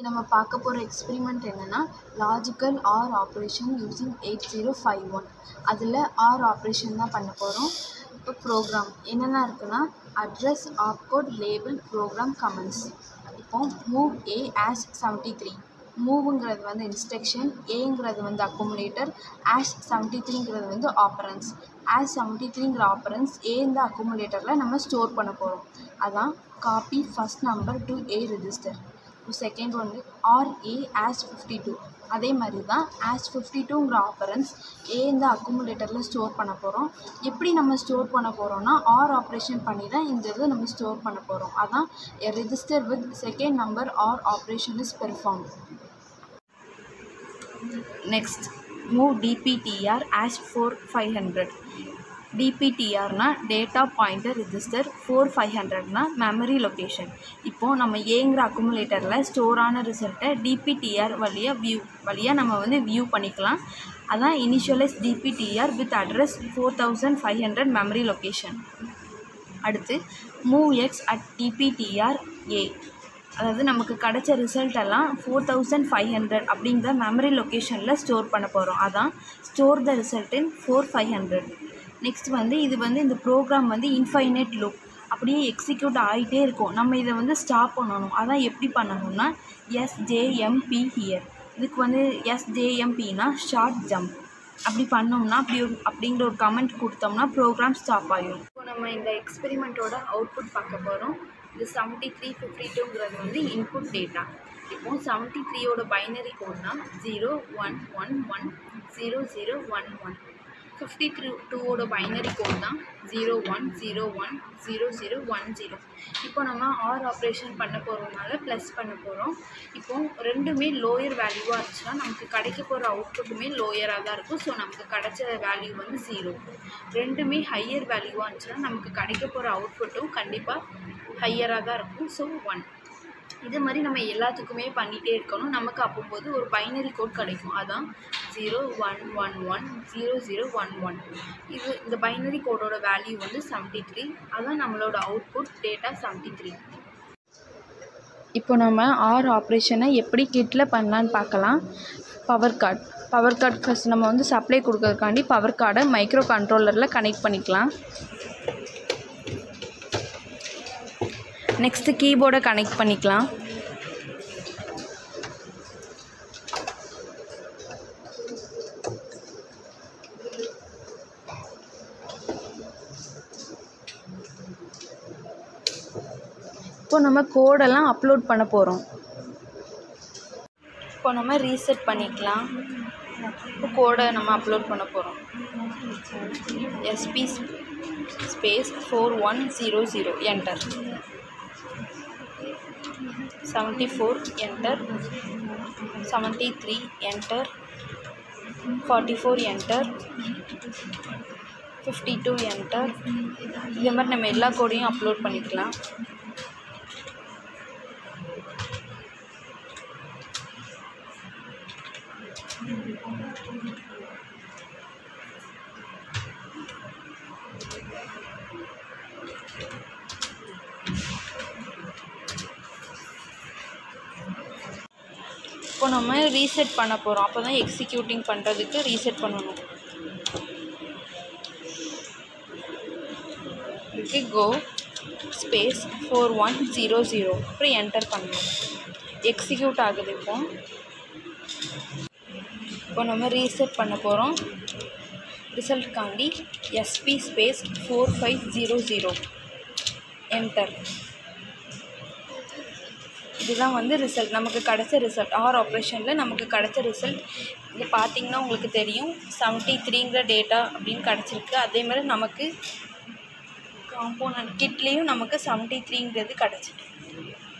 நம்ம பார்க்க போகிற எக்ஸ்பெரிமெண்ட் என்னென்னா logical OR operation using eight zero five one அதில் ஆர் ஆப்ரேஷன் தான் பண்ண போகிறோம் இப்போ ப்ரோக்ராம் என்னென்ன இருக்குன்னா address opcode label program comments இப்போ move A hash seventy three மூவுங்கிறது வந்து இன்ஸ்ட்ரக்ஷன் ஏங்கிறது வந்து அக்குமுலேட்டர் ஆஷ் செவன்ட்டி த்ரீங்கிறது வந்து ஆப்பரன்ஸ் ஆஷ் செவன்ட்டி த்ரீங்கிற ஆப்பரன்ஸ் ஏ இந்த அக்குமுலேட்டரில் நம்ம ஸ்டோர் பண்ண போகிறோம் அதான் copy first number to A register second வந்து R A hash fifty two அதே மாதிரி தான் ஆஷ் ஃபிஃப்டி டூங்கிற ஆப்பரன்ஸ் ஏ இந்த அக்குமுலேட்டரில் ஸ்டோர் பண்ண போகிறோம் எப்படி நம்ம ஸ்டோர் பண்ண போகிறோம்னா ஆர் ஆப்ரேஷன் பண்ணி தான் இந்த இது நம்ம ஸ்டோர் பண்ண போகிறோம் அதான் a register with second number OR operation is perform next move DPTR hash four five hundred டிபிடிஆர்னா data pointer register four five ஹண்ட்ரட்னா மெமரி லொக்கேஷன் இப்போது நம்ம ஏங்கிற அக்குமுலேட்டரில் ஸ்டோர் ஆன ரிசல்ட்டை டிபிடிஆர் வழியாக வியூ வழியாக நம்ம வந்து வியூ பண்ணிக்கலாம் அதான் initialize DPTR with address four thousand five hundred memory location அடுத்து move X at DPTR A அதாவது நமக்கு கிடைச்ச ரிசல்ட் எல்லாம் ஃபோர் தௌசண்ட் ஃபைவ் ஹண்ட்ரட் அப்படிங்கிற மெமரி லொக்கேஷனில் ஸ்டோர் பண்ண போகிறோம் அதான் store the result in four five hundred next வந்து இது வந்து இந்த ப்ரோக்ராம் வந்து இன்ஃபைனைட் லூப் அப்படியே எக்ஸிக்யூட் ஆகிட்டே இருக்கும் நம்ம இதை வந்து ஸ்டாப் பண்ணணும் அதான் எப்படி பண்ணணும்னா எஸ்ஜேஎம்பி ஹியர் இதுக்கு வந்து எஸ்ஜேஎம்பினா ஷார்ட் ஜம்ப் அப்படி பண்ணோம்னா அப்படி ஒரு அப்படிங்கிற ஒரு கமெண்ட் கொடுத்தோம்னா ப்ரோக்ராம் ஸ்டாப் ஆகிடும் இப்போ நம்ம இந்த எக்ஸ்பெரிமெண்ட்டோட அவுட்புட் பார்க்க போகிறோம் இது செவன்ட்டி த்ரீ ஃபிஃப்டி டூங்கிறது வந்து இன்புட் டேட்டா இப்போ செவன்ட்டி த்ரீயோட பைனரி கோட்னா zero one one one zero zero one one fifty three டூவோட பைனரி கோட் தான் zero one zero one zero zero one zero இப்போ நம்ம ஆர் ஆப்ரேஷன் பண்ண போகிறதுனால ப்ளஸ் பண்ண போகிறோம் இப்போ ரெண்டுமே லோயர் வேல்யூவாக இருந்துச்சுன்னா நமக்கு கிடைக்க போகிற அவுட்புட்டுமே லோயராக தான் இருக்கும் ஸோ நமக்கு கிடைச்ச வேல்யூ வந்து ஜீரோ ரெண்டுமே ஹையர் வேல்யூவாக இருந்துச்சுன்னா நமக்கு கிடைக்க போகிற அவுட்புட்டும் கண்டிப்பாக ஹையராக தான் இருக்கும் ஸோ ஒன் இது மாதிரி நம்ம எல்லாத்துக்குமே பண்ணிகிட்டே இருக்கணும் நமக்கு அப்போது ஒரு பைனரி கோட் கிடைக்கும் அதான் zero one one one zero zero one one இது இந்த பைனரி கோடோட வேல்யூ வந்து செவன்ட்டி த்ரீ அதான் நம்மளோட அவுட்புட் டேட்டா செவன்ட்டி த்ரீ இப்போ நம்ம ஆர் ஆப்ரேஷனை எப்படி கிட்டில் பண்ணலான்னு பார்க்கலாம் power card power card first நம்ம வந்து சப்ளை கொடுக்கறதுக்காண்டி பவர் கார்டை மைக்ரோ கண்ட்ரோலரில் கனெக்ட் பண்ணிக்கலாம் நெக்ஸ்ட்டு கீபோர்டை கனெக்ட் பண்ணிக்கலாம் இப்போ நம்ம கோடெல்லாம் அப்லோட் பண்ண போகிறோம் இப்போ நம்ம ரீசெட் பண்ணிக்கலாம் இப்போ கோடை நம்ம அப்லோட் பண்ண போகிறோம் SP space four one zero zero enter seventy four enter seventy three enter forty four enter fifty two enter இதே மாதிரி நம்ம எல்லா கோடையும் அப்லோட் பண்ணிக்கலாம் இப்போ நம்ம ரீசெட் பண்ண போகிறோம் அப்போ தான் எக்ஸிக்யூட்டிங் பண்ணுறதுக்கு ரீசெட் பண்ணணும் இதுக்கு go space four one zero zero அப்புறம் என்டர் பண்ணணும் எக்ஸிக்யூட் ஆகுது இப்போ இப்போ நம்ம ரீசெட் பண்ண போகிறோம் ரிசல்ட்காண்டி SP space four five zero zero enter இதுதான் வந்து ரிசல்ட் நமக்கு கிடைச்ச ரிசல்ட் ஆர் ஆப்ரேஷனில் நமக்கு கிடைச்ச ரிசல்ட் இது பார்த்திங்கன்னா உங்களுக்கு தெரியும் செவன்ட்டி த்ரீங்கிற டேட்டா அப்படின்னு கிடச்சிருக்கு அதே மாதிரி நமக்கு காம்போனன்ட் கிட்லேயும் நமக்கு செவன்ட்டி த்ரீங்கிறது கிடச்சிட்டு